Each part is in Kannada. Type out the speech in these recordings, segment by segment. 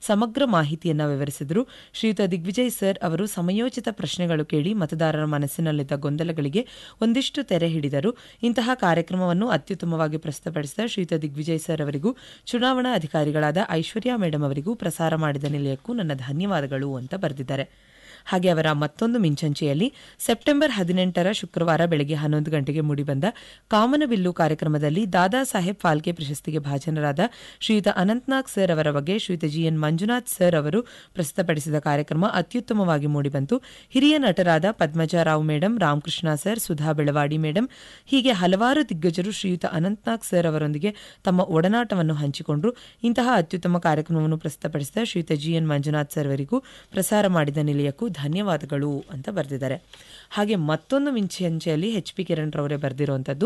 ಸಮಗ್ರ ಮಾಹಿತಿಯನ್ನ ವಿವರಿಸಿದರು ಶ್ರೀಯುತ ದಿಗ್ವಿಜಯ್ ಸರ್ ಅವರು ಸಮಯೋಚಿತ ಪ್ರಶ್ನೆಗಳು ಕೇಳಿ ಮತದಾರರ ಮನಸ್ಸಿನಲ್ಲಿದ್ದ ಗೊಂದಲಗಳಿಗೆ ಒಂದಿಷ್ಟು ತೆರೆ ಹಿಡಿದರು ಇಂತಹ ಕಾರ್ಯಕ್ರಮವನ್ನು ಅತ್ಯುತ್ತಮವಾಗಿ ಪ್ರಸ್ತುತಪಡಿಸಿದ ಶ್ರೀಯುತ ದಿಗ್ವಿಜಯ್ ಸರ್ ಅವರಿಗೂ ಚುನಾವಣಾ ಅಧಿಕಾರಿಗಳಾದ ಐಶ್ವರ್ಯ ಮೇಡಮ್ ಅವರಿಗೂ ಪ್ರಸಾರ ಮಾಡಿದ ನಿಲಯಕ್ಕೂ ನನ್ನ ಧನ್ಯವಾದಗಳು ಅಂತ ಬರೆದಿದ್ದಾರೆ ಹಾಗೆ ಅವರ ಮತ್ತೊಂದು ಮಿಂಚಂಚೆಯಲ್ಲಿ ಸೆಪ್ಟೆಂಬರ್ ಹದಿನೆಂಟರ ಶುಕ್ರವಾರ ಬೆಳಗ್ಗೆ ಹನ್ನೊಂದು ಗಂಟೆಗೆ ಮೂಡಿಬಂದ ಕಾಮನಬಿಲ್ಲು ಕಾರ್ಯಕ್ರಮದಲ್ಲಿ ದಾದಾ ಸಾಹೇಬ್ ಫಾಲ್ಕೆ ಪ್ರಶಸ್ತಿಗೆ ಭಾಜನರಾದ ಶ್ರೀಯುತ ಅನಂತ್ನಾಗ್ ಸರ್ ಅವರ ಬಗ್ಗೆ ಶ್ರೀಯುತ ಜಿಎನ್ ಮಂಜುನಾಥ್ ಸರ್ ಅವರು ಪ್ರಸ್ತುತಪಡಿಸಿದ ಕಾರ್ಯಕ್ರಮ ಅತ್ಯುತ್ತಮವಾಗಿ ಮೂಡಿಬಂತು ಹಿರಿಯ ನಟರಾದ Padmaja Rao madam Ramakrishna sir Sudha Belawadi madam ಹೀಗೆ ಹಲವಾರು ದಿಗ್ಗಜರು ಶ್ರೀಯುತ ಅನಂತ್ನಾಗ್ ಸರ್ ಅವರೊಂದಿಗೆ ತಮ್ಮ ಒಡನಾಟವನ್ನು ಹಂಚಿಕೊಂಡ್ರು ಇಂತಹ ಅತ್ಯುತ್ತಮ ಕಾರ್ಯಕ್ರಮವನ್ನು ಪ್ರಸ್ತುತಪಡಿಸಿದ ಶ್ರೀಯುತ ಜಿಎನ್ ಮಂಜುನಾಥ್ ಸರ್ ಅವರಿಗೂ ಪ್ರಸಾರ ಮಾಡಿದ ನಿಲಯಕ್ಕೂ ಧನ್ಯವಾದಗಳು ಅಂತ ಬರೆದಿದ್ದಾರೆ ಹಾಗೆ ಮತ್ತೊಂದು ಮಿಂಚಂಚೆಯಲ್ಲಿ ಎಚ್ ಪಿ ಕಿರಣ್ ರವರೇ ಬರೆದಿರುವಂಥದ್ದು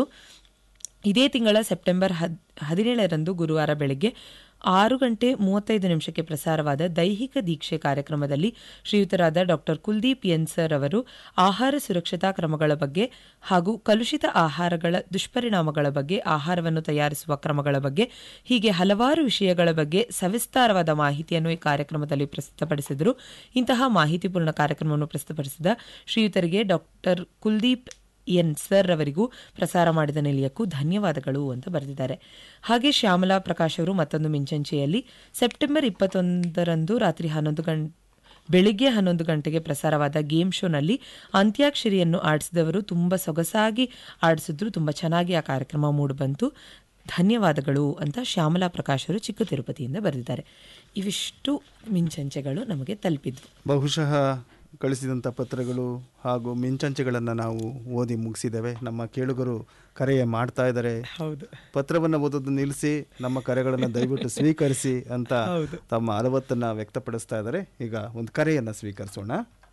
ಇದೇ ತಿಂಗಳ ಸೆಪ್ಟೆಂಬರ್ ಹದ್ ಹದಿನೇಳರಂದು ಗುರುವಾರ ಬೆಳಗ್ಗೆ ಆರು ಗಂಟೆ ಮೂವತ್ತೈದು ನಿಮಿಷಕ್ಕೆ ಪ್ರಸಾರವಾದ ದೈಹಿಕ ದೀಕ್ಷೆ ಕಾರ್ಯಕ್ರಮದಲ್ಲಿ ಶ್ರೀಯುತರಾದ ಡಾಕ್ಟರ್ ಕುಲ್ದೀಪ್ ಎನ್ ಸರ್ ಅವರು ಆಹಾರ ಸುರಕ್ಷತಾ ಕ್ರಮಗಳ ಬಗ್ಗೆ ಹಾಗೂ ಕಲುಷಿತ ಆಹಾರಗಳ ದುಷ್ಪರಿಣಾಮಗಳ ಬಗ್ಗೆ ಆಹಾರವನ್ನು ತಯಾರಿಸುವ ಕ್ರಮಗಳ ಬಗ್ಗೆ ಹೀಗೆ ಹಲವಾರು ವಿಷಯಗಳ ಬಗ್ಗೆ ಸವಿಸ್ತಾರವಾದ ಮಾಹಿತಿಯನ್ನು ಈ ಕಾರ್ಯಕ್ರಮದಲ್ಲಿ ಪ್ರಸ್ತುತಪಡಿಸಿದರು ಇಂತಹ ಮಾಹಿತಿಪೂರ್ಣ ಕಾರ್ಯಕ್ರಮವನ್ನು ಪ್ರಸ್ತುತಪಡಿಸಿದ ಶ್ರೀಯುತರಿಗೆ ಡಾಕ್ಟರ್ ಕುಲ್ದೀಪ್ ಎನ್ ಸರ್ ಅವರಿಗೂ ಪ್ರಸಾರ ಮಾಡಿದ ನಿಲಯಕ್ಕೂ ಧನ್ಯವಾದಗಳು ಅಂತ ಬರೆದಿದ್ದಾರೆ ಹಾಗೆ ಶ್ಯಾಮಲಾ ಪ್ರಕಾಶ್ ಅವರು ಮತ್ತೊಂದು ಮಿಂಚಂಚೆಯಲ್ಲಿ ಸೆಪ್ಟೆಂಬರ್ ಇಪ್ಪತ್ತೊಂದರಂದು ರಾತ್ರಿ ಹನ್ನೊಂದು ಗಂಟೆ ಬೆಳಿಗ್ಗೆ ಹನ್ನೊಂದು ಗಂಟೆಗೆ ಪ್ರಸಾರವಾದ ಗೇಮ್ ಶೋನಲ್ಲಿ ಅಂತ್ಯಾಕ್ಷರಿಯನ್ನು ಆಡಿಸಿದವರು ತುಂಬ ಸೊಗಸಾಗಿ ಆಡಿಸಿದ್ರು ತುಂಬ ಚೆನ್ನಾಗಿ ಆ ಕಾರ್ಯಕ್ರಮ ಮೂಡಿಬಂತು ಧನ್ಯವಾದಗಳು ಅಂತ ಶ್ಯಾಮಲಾ ಪ್ರಕಾಶ್ ಅವರು ಚಿಕ್ಕ ತಿರುಪತಿಯಿಂದ ಬರೆದಿದ್ದಾರೆ ಇವಿಷ್ಟು ಮಿಂಚಂಚೆಗಳು ನಮಗೆ ತಲುಪಿದ್ವು ಬಹುಶಃ ಕಳಿಸಿದಂಥ ಪತ್ರಗಳು ಹಾಗೂ ಮಿಂಚಂಚೆಗಳನ್ನು ನಾವು ಓದಿ ಮುಗಿಸಿದ್ದೇವೆ ನಮ್ಮ ಕೇಳುಗರು ಕರೆಯ ಮಾಡ್ತಾ ಇದ್ದಾರೆ ಹೌದು ಪತ್ರವನ್ನು ಓದೋದು ನಿಲ್ಲಿಸಿ ನಮ್ಮ ಕರೆಗಳನ್ನು ದಯವಿಟ್ಟು ಸ್ವೀಕರಿಸಿ ಅಂತ ತಮ್ಮ ಅಲವತ್ತನ್ನು ವ್ಯಕ್ತಪಡಿಸ್ತಾ ಇದ್ದಾರೆ ಈಗ ಒಂದು ಕರೆಯನ್ನು ಸ್ವೀಕರಿಸೋಣ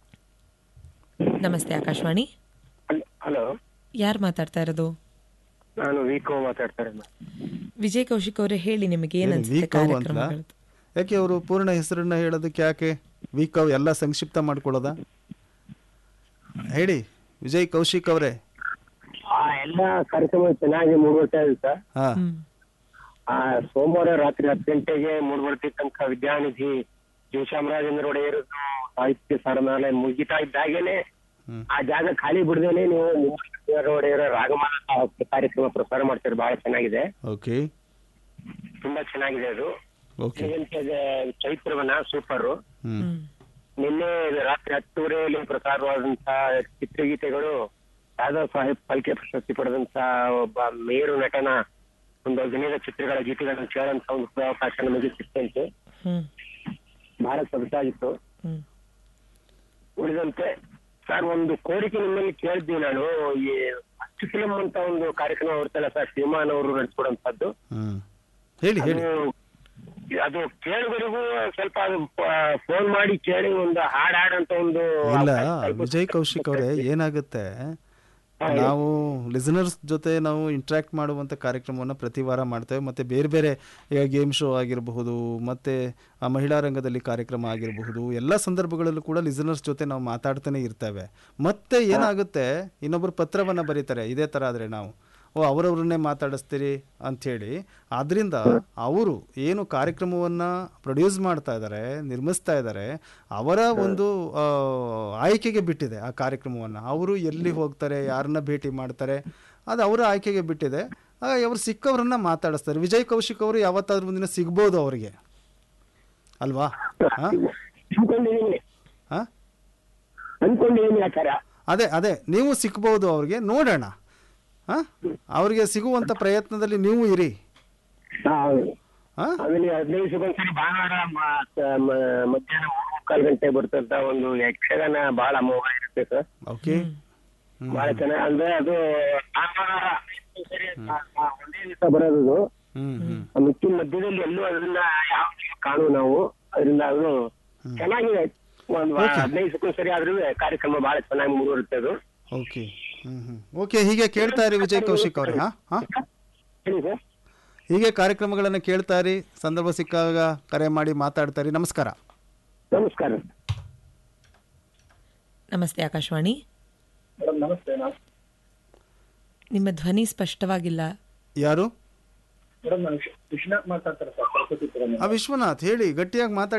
ನಮಸ್ತೆ ಆಕಾಶವಾಣಿ ಹಲೋ ಯಾರು ಮಾತಾಡ್ತಾ ಇರೋದು ನಾನು ವಿಕೋ ಮಾತಾಡ್ತಾ ಇರೋದು ವಿಜಯ್ ಕೌಶಿಕ್ ಅವರೇ ಹೇಳಿ ನಿಮಗೆ ಏನ್ ಏನು ಅನ್ಸುತ್ತೆ ವೀಕವ್ ಅಂತ ಕಾರ್ಯಕ್ರಮಗಳು ಯಾಕೆ ಅವರು ಪೂರ್ಣ ಹೆಸರನ್ನ ಹೇಳೋದಕ್ಕೆ ಯಾಕೆ ವೀಕವ್ ಎಲ್ಲ ಸಂಕ್ಷಿಪ್ತ ಮಾಡ್ಕೊಳ್ಳೋದ ಹೇಳಿ ವಿಜಯ್ ಕೌಶಿಕ್ ಅವರೇ ಆ ಎಲ್ಲ ಕಾರ್ಯಕ್ರಮ ಚೆನ್ನಾಗಿ ಮೂಡ್ಬರ್ತಾ ಇದೆ ಸರ್ ಹಾ ಹ್ಮ್ ಆ ಸೋಮವಾರ ರಾತ್ರಿ ಹತ್ತು ಗಂಟೆಗೆ ಮೂಡ್ಬರ್ತಿತ್ತಂತ ವಿದ್ಯಾನಿಧಿ ಶಿವಚಾಮರಾಜೇಂದ್ರ ಒಡೆಯರದ್ದು ಸಾಹಿತ್ಯ ಸರಮಾಲೆ ಮುಗಿತಾ ಇದ್ದಾಗೇನೆ ಹ್ಮ್. ಆ ಜಾಗ ಖಾಲಿ ಬಿಡದೇನೆ ನೀವು ಮುಮ್ಮಡಿ ಒಡೆಯರ ರಾಗಮಾಲ ಸಾಹಿತ್ಯ ಕಾರ್ಯಕ್ರಮ ಪ್ರಸಾರ ಮಾಡ್ತೀರಿ ಬಹಳ ಚೆನ್ನಾಗಿದೆ ಓಕೆ ತುಂಬಾ ಚೆನ್ನಾಗಿದೆ ಅದು ಓಕೆ ಗಂಟೆಗೆ ಚೈತ್ರವನ ಸೂಪರ್ ಹ್ಮ್ ಹ್ಮ್ ನಿನ್ನೆ ರಾತ್ರಿ ಹತ್ತುವರೆಯಲ್ಲಿ ಪ್ರಸಾರವಾದಂತ ಚಿತ್ರಗೀತೆಗಳು ದಾದಾ ಸಾಹೇಬ್ ಫಲ್ಕೆ ಪ್ರಶಸ್ತಿ ಪಡೆದಂತ ಒಬ್ಬ ಮೇರು ನಟನ ಒಂದು ಅಭಿನಯದ ಚಿತ್ರಗಳ ಗೀತೆಗಳನ್ನು ಕೇಳಂತ ಒಂದು ಅವಕಾಶ ನಮಗೆ ಸಿಕ್ತಂತೆ ಹ್ಮ್ ಬಹಳ ಸೊಗಸಾಗಿತ್ತು ಹ್ಮ್ ಉಳಿದಂತೆ ಸರ್ ಒಂದು ಕೋರಿಕೆ ನಿಮ್ಮಲ್ಲಿ ಕೇಳಿದ್ವಿ ನಾನು ಈ ಅಚ್ಚು ಫಿಲಂ ಅಂತ ಒಂದು ಕಾರ್ಯಕ್ರಮ ಬರ್ತಲ್ಲ ಸರ್ ಶ್ರೀಮಾನ್ ಅವರು ನಡೆಸ್ಕೊಡಂತದ್ದು ಹ್ಮ್ ಹೇಳಿ ಹೇಳಿ ಅದು ಅದು ಕೇಳುಗರಿಗೂ ಸ್ವಲ್ಪ ಅದು ಫೋನ್ ಮಾಡಿ ಕೇಳಿ ಒಂದು ಹಾಡ್ ಹಾಡಂತ ಒಂದು ಇಲ್ಲ ಅವಕಾಶ ವಿಜಯ್ ಕೌಶಿಕ್ ಅವರೇ ಏನಾಗುತ್ತೆ ನಾವು ಲಿಸನರ್ಸ್ ಜೊತೆ ನಾವು ಇಂಟ್ರ್ಯಾಕ್ಟ್ ಮಾಡುವಂಥ ಕಾರ್ಯಕ್ರಮವನ್ನು ಪ್ರತಿ ವಾರ ಮಾಡ್ತೇವೆ ಮತ್ತು ಬೇರೆ ಬೇರೆ ಈಗ ಗೇಮ್ ಶೋ ಆಗಿರಬಹುದು ಮತ್ತು ಆ ಮಹಿಳಾ ರಂಗದಲ್ಲಿ ಕಾರ್ಯಕ್ರಮ ಆಗಿರಬಹುದು ಎಲ್ಲ ಸಂದರ್ಭಗಳಲ್ಲೂ ಕೂಡ ಲಿಸನರ್ಸ್ ಜೊತೆ ನಾವು ಮಾತಾಡ್ತಾನೆ ಇರ್ತೇವೆ ಮತ್ತೆ ಏನಾಗುತ್ತೆ ಇನ್ನೊಬ್ಬರು ಪತ್ರವನ್ನು ಬರೀತಾರೆ ಇದೇ ಥರ ಆದರೆ ನಾವು ಓ ಅವರವ್ರನ್ನೇ ಮಾತಾಡಿಸ್ತೀರಿ ಅಂಥೇಳಿ ಆದ್ದರಿಂದ ಅವರು ಏನು ಕಾರ್ಯಕ್ರಮವನ್ನು ಪ್ರೊಡ್ಯೂಸ್ ಮಾಡ್ತಾ ಇದ್ದಾರೆ ನಿರ್ಮಿಸ್ತಾ ಇದ್ದಾರೆ ಅವರ ಒಂದು ಆ, ಆಯ್ಕೆಗೆ ಬಿಟ್ಟಿದೆ ಆ ಕಾರ್ಯಕ್ರಮವನ್ನು ಅವರು ಎಲ್ಲಿ ಹೋಗ್ತಾರೆ ಯಾರನ್ನ ಭೇಟಿ ಮಾಡ್ತಾರೆ ಅದು ಅವರ ಆಯ್ಕೆಗೆ ಬಿಟ್ಟಿದೆ ಹಾಗಾಗಿ ಅವರು ಸಿಕ್ಕವರನ್ನ ಮಾತಾಡಿಸ್ತಾರೆ ವಿಜಯ್ ಕೌಶಿಕ್ ಅವರು ಯಾವತ್ತಾದ್ರೂ ಮುಂದಿನ ಸಿಗ್ಬೋದು ಅವರಿಗೆ ಅಲ್ವಾ ಹಾಂ ಅನ್ಕೊಂಡಿದೀನಿ ಹಾಂ ಅನ್ಕೊಂಡಿದೀನಿ ಆಚಾರ ಅದೇ ಅದೇ ನೀವು ಸಿಕ್ಬೋದು ಅವ್ರಿಗೆ ನೋಡೋಣ ಹಾಂ ಅವ್ರಿಗೆ ಸಿಗುವಂಥ ಪ್ರಯತ್ನದಲ್ಲಿ ನೀವು ಇರಿ ಹಾಂ ಆಮೇಲೆ ಹದಿನೈದು ದಿವಸಕ್ಕೊಂದ್ಸರಿ ಭಾನುವಾರ ಮ- ಸ- ಮ- ಮಧ್ಯಾಹ್ನ ಮೂರು ಮುಕ್ಕಾಲು ಗಂಟೆ ಬರ್ತಂತ ಒಂದು ಯಕ್ಷಗಾನ ಬಹಳ ಅಮೋಘ ಇರುತ್ತೆ ಸರ್ ಓಕೆ ಬಹಳ ಚೆನ್ನಾಗಿ ಅಂದ್ರೆ ಅದು ಭಾನುವಾರ ಸರಿ ಆ- ಆ ಒಂದೇ ದಿವಸ ಬರೋದು ಹ್ಮ್ ಹ್ಮ್ ಆ ಮಿಕ್ಕಿನ ಮಧ್ಯದಲ್ಲಿ ಎಲ್ಲೂ ಅದನ್ನ ಯಾವ ಕಾಣು ನಾವು ಅದರಿಂದ ಅದು ಚೆನ್ನಾಗಿದೆ ಒಂದು ಹದಿನೈದು ದಿವಸಕ್ಕೊಂದ್ಸರಿ ಆದ್ರೂ ಕಾರ್ಯಕ್ರಮ ಬಹಳ ಚೆನ್ನಾಗಿ ಮುಂದುವರುತ್ತೆ ಅದು ಓಕೆ ಹ್ಮ್ ಹ್ಮ್ ಓಕೆ ಹೀಗೆ ಕೇಳ್ತಾ ಇರಿ ವಿಜಯ್ ಕೌಶಿಕ್ ಅವರೇ ಹಾ ಹಾ ಹೇಳಿ ಸರ್ ಹೀಗೆ ಕಾರ್ಯಕ್ರಮಗಳನ್ನು ಕೇಳ್ತಾ ಇರಿ ಸಂದರ್ಭ ಸಿಕ್ಕಾಗ ಕರೆ ಮಾಡಿ ಮಾತಾಡ್ತಾ ಇರಿ ನಮಸ್ಕಾರ ನಮಸ್ಕಾರ ನಮಸ್ತೆ ಆಕಾಶವಾಣಿ ಮೇಡಮ್ ನಮಸ್ತೆ ನಾನು ನಿಮ್ಮ ಧ್ವನಿ ಸ್ಪಷ್ಟವಾಗಿಲ್ಲ ಯಾರು ಮೇಡಮ್ ನಾನು ವಿಶ್ವನಾಥ್ ಮಾತಾಡ್ತಾರೆ ಸರ್ ಆ ವಿಶ್ವನಾಥ್ ಹೇಳಿ ಗಟ್ಟಿಯಾಗಿ ಮಾತಾಡಿ